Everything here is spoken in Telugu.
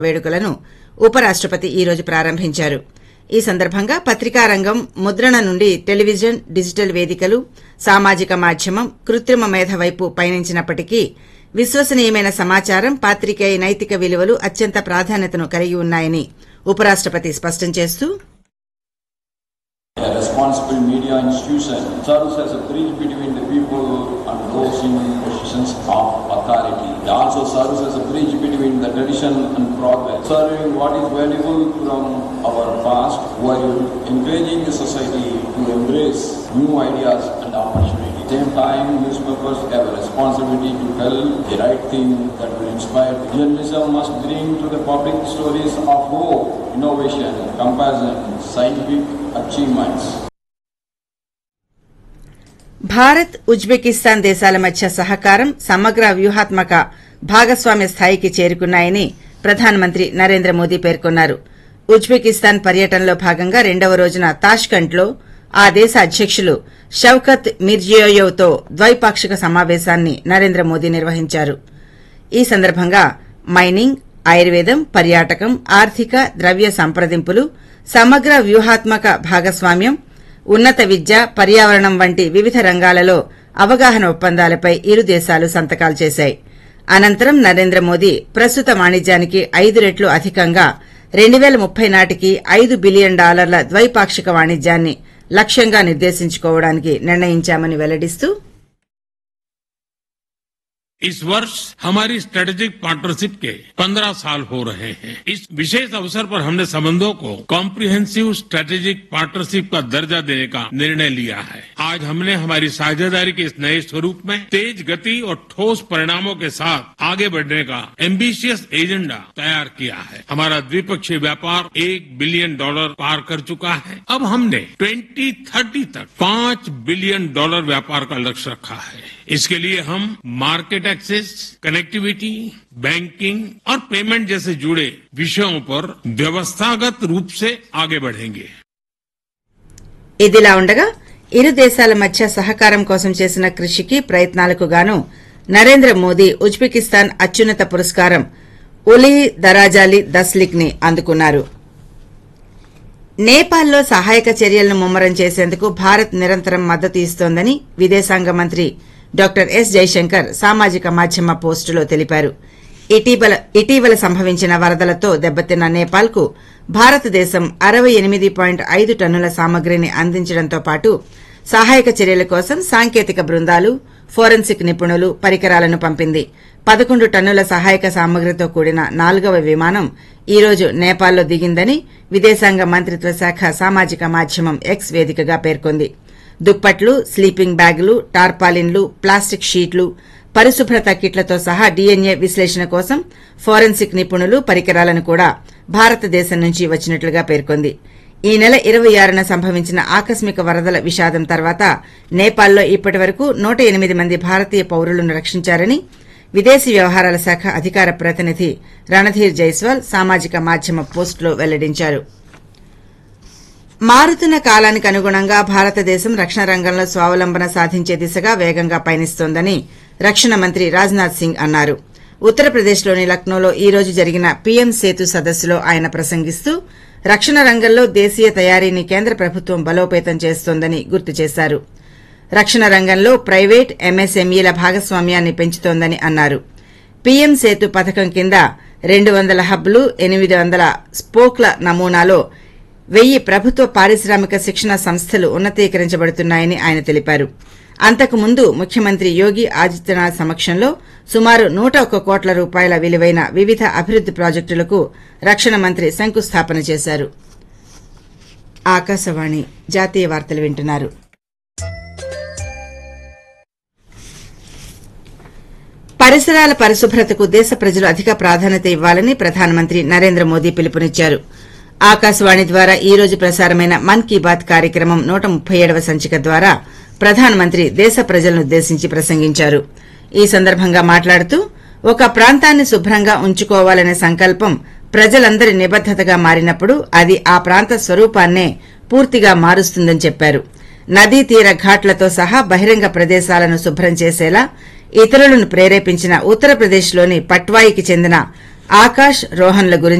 వేడుకలను ఉపరాష్టపతి ఈ రోజు ప్రారంభించారు ఈ సందర్భంగా పత్రికా రంగం ముద్రణ నుండి టెలివిజన్ డిజిటల్ వేదికలు సామాజిక మాధ్యమం కృత్రిమ మేధ వైపు పయనించినప్పటికీ విశ్వసనీయమైన సమాచారం పాత్రికేయ నైతిక విలువలు అత్యంత ప్రాధాన్యతను కలిగి ఉన్నాయని ఉపరాష్టపతి స్పష్టం చేస్తూ A responsible media institution serves as a bridge between the people and those in positions of authority. It also serves as a bridge between the tradition and progress, serving what is valuable from our past while encouraging the society to embrace new ideas and opportunities. At the same time, newspapers have a responsibility to tell the right thing that will inspire. Journalism must bring to the public stories of hope, innovation, compassion, scientific achievements. Bharat Uzbekistan దేశాల మధ్య సహకారం సమగ్ర వ్యూహాత్మక భాగస్వామ్య స్థాయికి చేరుకున్నాయని ప్రధానమంత్రి నరేంద్ర మోదీ పేర్కొన్నారు ఉజ్బెకిస్తాన్ పర్యటనలో భాగంగా రెండవ రోజున తాష్కంట్లో ఆ దేశ అధ్యకులు షౌకత్ మిర్జియోయెవ్తో ద్వైపాక్షిక సమావేశాన్ని నరేంద్ర మోదీ నిర్వహించారు ఈ సందర్భంగా మైనింగ్ ఆయుర్వేదం పర్యాటకం ఆర్థిక ద్రవ్య సంప్రదింపులు సమగ్ర వ్యూహాత్మక భాగస్వామ్యం ఉన్నత విద్య పర్యావరణం వంటి వివిధ రంగాలలో అవగాహన ఒప్పందాలపై ఇరు దేశాలు సంతకాలు చేశాయి అనంతరం నరేంద్ర మోదీ ప్రస్తుత వాణిజ్యానికి ఐదు రెట్లు అధికంగా రెండు పేల ముప్పై నాటికి ఐదు బిలియన్ డాలర్ల ద్వైపాక్షిక వాణిజ్యాన్ని లక్ష్యంగా నిర్దేశించుకోవడానికి నిర్ణయించామని వెల్లడిస్తూ इस वर्ष हमारी स्ट्रेटेजिक पार्टनरशिप के 15 साल हो रहे हैं इस विशेष अवसर पर हमने संबंधों को कॉम्प्रिहेंसिव स्ट्रेटेजिक पार्टनरशिप का दर्जा देने का निर्णय लिया है आज हमने हमारी साझेदारी के इस नए स्वरूप में तेज गति और ठोस परिणामों के साथ आगे बढ़ने का एम्बिशियस एजेंडा तैयार किया है हमारा द्विपक्षीय व्यापार एक बिलियन डॉलर पार कर चुका है अब हमने 2030 तक पांच बिलियन डॉलर व्यापार का लक्ष्य रखा है इसके लिए हम मार्केट एक्सेस कनेक्टिविटी बैंकिंग और पेमेंट जैसे जुड़े विषयों पर व्यवस्थागत रूप से आगे बढ़ेंगे ఇదిలా ఉండగా ఇరు దేశాల మధ్య సహకారం కోసం చేసిన కృషికి ప్రయత్నాలకు గాను నరేంద్ర మోదీ ఉజ్బెకిస్తాన్ అత్యున్నత పురస్కారం ఉలీ దరాజాలి దస్లిక్ ని అందుకున్నారు నేపాల్లో సహాయక చర్యలను ముమ్మరం చేసేందుకు భారత్ నిరంతరం మద్దతు ఇస్తోందని విదేశాంగ మంత్రి డాక్టర్ ఎస్ జైశంకర్ సామాజిక మాధ్యమ పోస్టులో తెలిపారు ఇటీవల ఇటీవల సంభవించిన వరదలతో దెబ్బతిన్న నేపాల్కు భారతదేశం అరవై ఎనిమిది పాయింట్ ఐదు టన్నుల సామగ్రిని అందించడంతో పాటు సహాయక చర్యల కోసం సాంకేతిక బృందాలు ఫోరెన్సిక్ నిపుణులు పరికరాలను పంపింది పదకొండు టన్నుల సహాయక సామగ్రితో కూడిన నాలుగవ విమానం ఈ రోజు నేపాల్లో దిగిందని విదేశాంగ మంత్రిత్వ శాఖ సామాజిక మాధ్యమం ఎక్స్ వేదికగా పేర్కొంది దుప్పట్లు స్లీపింగ్ బ్యాగులు టార్పాలిన్లు ప్లాస్టిక్ షీట్లు పరిశుభ్రత కిట్లతో సహా డీఎన్ఏ విశ్లేషణ కోసం ఫోరెన్సిక్ నిపుణులు పరికరాలను కూడా భారతదేశం నుంచి వచ్చినట్లుగా పేర్కొంది ఈ నెల ఇరవై ఆరున సంభవించిన ఆకస్మిక వరదల విషాదం తర్వాత నేపాల్లో ఇప్పటి వరకు నూట ఎనిమిది మంది భారతీయ పౌరులను రక్షించారని విదేశీ వ్యవహారాల శాఖ అధికార ప్రతినిధి రణధీర్ జైస్వాల్ సామాజిక మాధ్యమ పోస్టులో వెల్లడించారు మారుతున్న కాలానికి అనుగుణంగా భారతదేశం రక్షణ రంగంలో స్వావలంబన సాధించే దిశగా వేగంగా పయనిస్తోందని రక్షణ మంత్రి రాజ్నాథ్ సింగ్ అన్నారు ఉత్తరప్రదేశ్లోని లక్నోలో ఈ రోజు జరిగిన పీఎం సేతు సదస్సులో ఆయన ప్రసంగిస్తూ రక్షణ రంగంలో దేశీయ తయారీని కేంద్ర ప్రభుత్వం బలోపేతం చేస్తోందని గుర్తు చేశారు రక్షణ రంగంలో ప్రైవేట్ ఎంఎస్ఎంఈల భాగస్వామ్యాన్ని పెంచుతోందని అన్నారు పీఎం సేతు పథకం కింద రెండు వందల హబ్లు ఎనిమిది వందల స్పోక్ల నమూనాలో వెయ్యి ప్రభుత్వ పారిశ్రామిక శిక్షణ సంస్థలు ఉన్నతీకరించబడుతున్నాయని ఆయన తెలిపారు అంతకు ముందు ముఖ్యమంత్రి యోగి ఆదిత్యనాథ్ సమక్షంలో సుమారు నూట ఒక్క కోట్ల రూపాయల విలువైన వివిధ అభివృద్ది ప్రాజెక్టులకు రక్షణ మంత్రి శంకుస్థాపన చేశారు ఆకాశవాణి జాతీయ వార్తలు వింటున్నారు పరిసరాల పరిశుభ్రతకు దేశ ప్రజలు అధిక ప్రాధాన్యత ఇవ్వాలని ప్రధానమంత్రి నరేంద్ర మోదీ పిలుపునిచ్చారు ఆకాశవాణి ద్వారా ఈ రోజు ప్రసారమైన మన్ కీ బాత్ కార్యక్రమం నూట ముప్పై ఏడవ సంచిక ద్వారా ప్రధానమంత్రి దేశ ప్రజలనుద్దేశించి ప్రసంగించారు ఈ సందర్భంగా మాట్లాడుతూ ఒక ప్రాంతాన్ని శుభ్రంగా ఉంచుకోవాలనే సంకల్పం ప్రజలందరి నిబద్దతగా మారినప్పుడు అది ఆ ప్రాంత స్వరూపాన్నే పూర్తిగా మారుస్తుందని చెప్పారు నదీ తీర ఘాట్లతో సహా బహిరంగ ప్రదేశాలను శుభ్రం చేసేలా ఇతరులను ప్రేరేపించిన ఉత్తరప్రదేశ్లోని పట్వాయికి చెందిన ఆకాష్ రోహన్ల గురించి